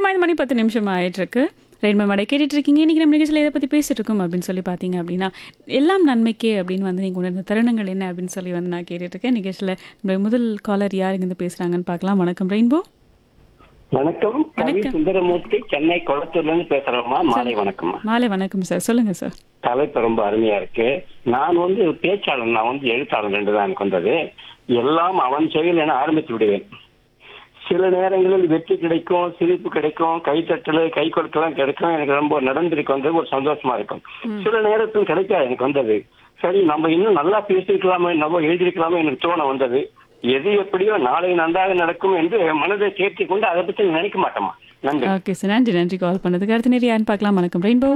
நேரம் ஐந்து மணி பத்து நிமிஷம் ஆயிட்டு இருக்கு ரெயின்போ மடை கேட்டுட்டு இருக்கீங்க இன்னைக்கு நம்ம நிகழ்ச்சியில் எதை பற்றி பேசிட்டு இருக்கோம் அப்படின்னு சொல்லி பார்த்தீங்க அப்படின்னா எல்லாம் நன்மைக்கே அப்படின்னு வந்து நீங்கள் உணர்ந்த தருணங்கள் என்ன அப்படின்னு சொல்லி வந்து நான் கேட்டுட்டு இருக்கேன் நிகழ்ச்சியில் நம்மளுடைய முதல் காலர் யார் இருந்து பேசுகிறாங்கன்னு பார்க்கலாம் வணக்கம் ரெயின்போ வணக்கம் கவி சுந்தரமூர்த்தி சென்னை குளத்தூர்ல இருந்து பேசுறோம்மா மாலை வணக்கம்மா மாலை வணக்கம் சார் சொல்லுங்கள் சார் தலைப்பு ரொம்ப அருமையா இருக்கு நான் வந்து பேச்சாளர் நான் வந்து எழுத்தாளர் ரெண்டு தான் எனக்கு வந்தது எல்லாம் அவன் செயல் என ஆரம்பித்து விடுவேன் சில நேரங்களில் வெற்றி கிடைக்கும் சிரிப்பு கிடைக்கும் கைத்தட்டல் கை கொடுக்கலாம் கிடைக்கும் எனக்கு ரொம்ப நடந்திருக்கு வந்தது ஒரு சந்தோஷமா இருக்கும் சில நேரத்தில் கிடைக்காது எனக்கு வந்தது சரி நம்ம இன்னும் நல்லா பேசியிருக்கலாமே நம்ம எழுதியிருக்கலாமே எனக்கு தோண வந்தது எது எப்படியோ நாளை நன்றாக நடக்கும் என்று மனதை தேர்த்தி கொண்டு அதை பற்றி நினைக்க மாட்டோமா நன்றி ஓகே சார் நன்றி நன்றி கால் பண்ணதுக்கு அடுத்த நேரம் யாருன்னு பார்க்கலாம் வணக்கம் ரெயின்போ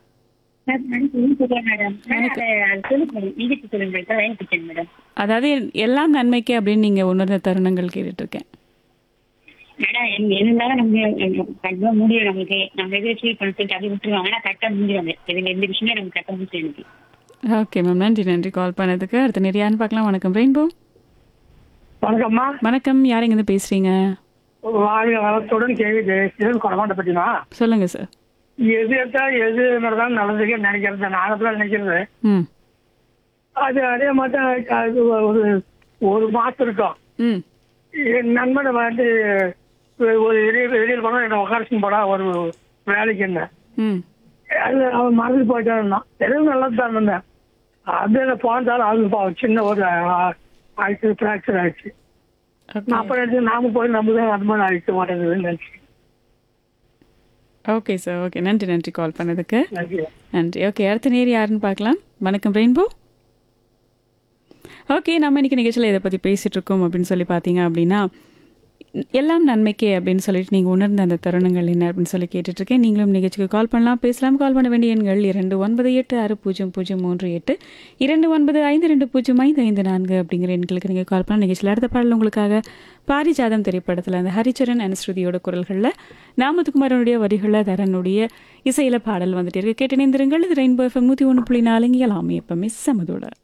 மேடம் அதாவது எல்லாம் நன்மைக்கே அப்படின்னு நீங்கள் உணர்ந்த தருணங்கள் கேட்டுட்டு இருக்கேன் இருந்தாலும் நமக்கு கண்டிப்பா முடியும் நமக்கு நம்ம எதிர ஃபீல் பண்ணிட்டு அப்படி விட்டுருவாங்க ஆனா கரெக்டா முடியும் இதுல எந்த விஷயமே நமக்கு கரெக்டா முடியும் எனக்கு ஓகே மேம் நன்றி நன்றி கால் பண்ணதுக்கு அடுத்த நேரம் யாருன்னு பார்க்கலாம் வணக்கம் ரெயின்போ வணக்கம்மா வணக்கம் யார் இருந்து பேசுறீங்க வாழ்க வளத்துடன் கேள்வி ஜெயசீலன் கொடமாட்ட பத்தினா சொல்லுங்க சார் எது எடுத்தா எது நடந்தாலும் நல்லதுக்கே நினைக்கிறது நாகத்துல நினைக்கிறது ம் அது அதே மாதிரி தான் அது ஒரு ஒரு மாசம் இருக்கும் ம் என் நண்பனை வந்து ஒரு வெளியே வெளியில் போனா என்ன உட்காரச்சுன்னு போடா ஒரு வேலைக்கு என்ன ம் அது அவன் மறந்து போயிட்டான் இருந்தான் எதுவும் நல்லது தான் இருந்தேன் அப்படியே போனதாலும் அது பாவம் சின்ன ஒரு ஆ- ஆயிடுச்சு ஃப்ராக்சர் ஆயிடுச்சு ஓகே நான் அப்புறம் எடுத்து நாம போய் நம்ம தான் அது மாதிரி ஆயிடுச்சு மாட்டேங்குதுன்னு நினைச்சு ஓகே சார் ஓகே நன்றி நன்றி கால் பண்ணதுக்கு நன்றி நன்றி ஓகே அடுத்த நேர் யாருன்னு பார்க்கலாம் வணக்கம் ரெயின்போ ஓகே நம்ம இன்னைக்கு நிகழ்ச்சியில் இதை பற்றி பேசிகிட்டு இருக்கோம் அப்படின்னு சொல்லி பார்த்தீங்க அப்படின்னா எல்லாம் நன்மைக்கே அப்படின்னு சொல்லிட்டு நீங்கள் உணர்ந்த அந்த தருணங்கள் என்ன அப்படின்னு சொல்லி கேட்டுட்ருக்கேன் நீங்களும் நிகழ்ச்சிக்கு கால் பண்ணலாம் பேசலாம் கால் பண்ண வேண்டிய எண்கள் இரண்டு ஒன்பது எட்டு ஆறு பூஜ்ஜியம் பூஜ்ஜியம் மூன்று எட்டு இரண்டு ஒன்பது ஐந்து ரெண்டு பூஜ்ஜியம் ஐந்து ஐந்து நான்கு அப்படிங்கிற எண்களுக்கு நீங்கள் கால் பண்ண நிகழ்ச்சியில் அடுத்த பாடல் உங்களுக்காக பாரிஜாதம் திரைப்படத்தில் அந்த ஹரிச்சரன் அனுஸ்ருதியோட குரல்களில் நாமத்துக்குமாரனுடைய வரிகளில் தரனுடைய இசையில பாடல் வந்துட்டு இருக்கு கேட்டு இணைந்திருங்கள் இது ரெயின்போ எஃப்எம் நூற்றி ஒன்று புள்ளி நாலுங்க எல்லாமே எப்பவுமே சமதோட